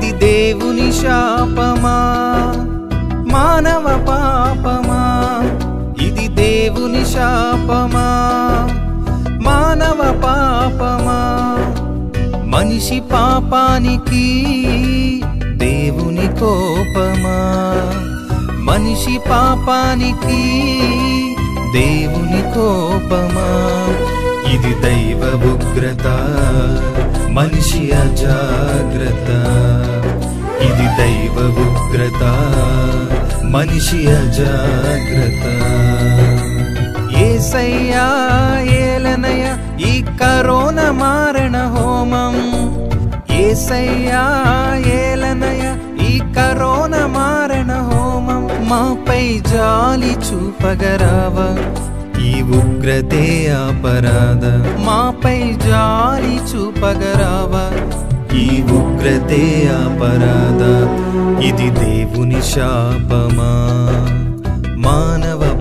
ఇది దేవుని శాపమా మానవ పాపమా ఇది దేవుని శాపమా మానవ పాపమా మనిషి పాపానికి దేవుని కోపమా మనిషి పాపానికి దేవుని కోపమా ఇది దైవ ఉగ్రత మనిషి అజాగ్రత్త ఇది దైవ ఉగ్రత మనిషి అజాగ్రత్త ఏసయ్యా ఏలనయ ఈ కరోనా మారణ హోమం ఏసయ్యా ఏలనయ ఈ కరోనా మారణ హోమం మాపై జాలి చూపగరావా ఈ ఉగ్రతే అపరాధ మాపై జాలి చూపగరావా ఈ ఉగ్రతే అపరాధ ఇది దేవుని శాపమా మానవ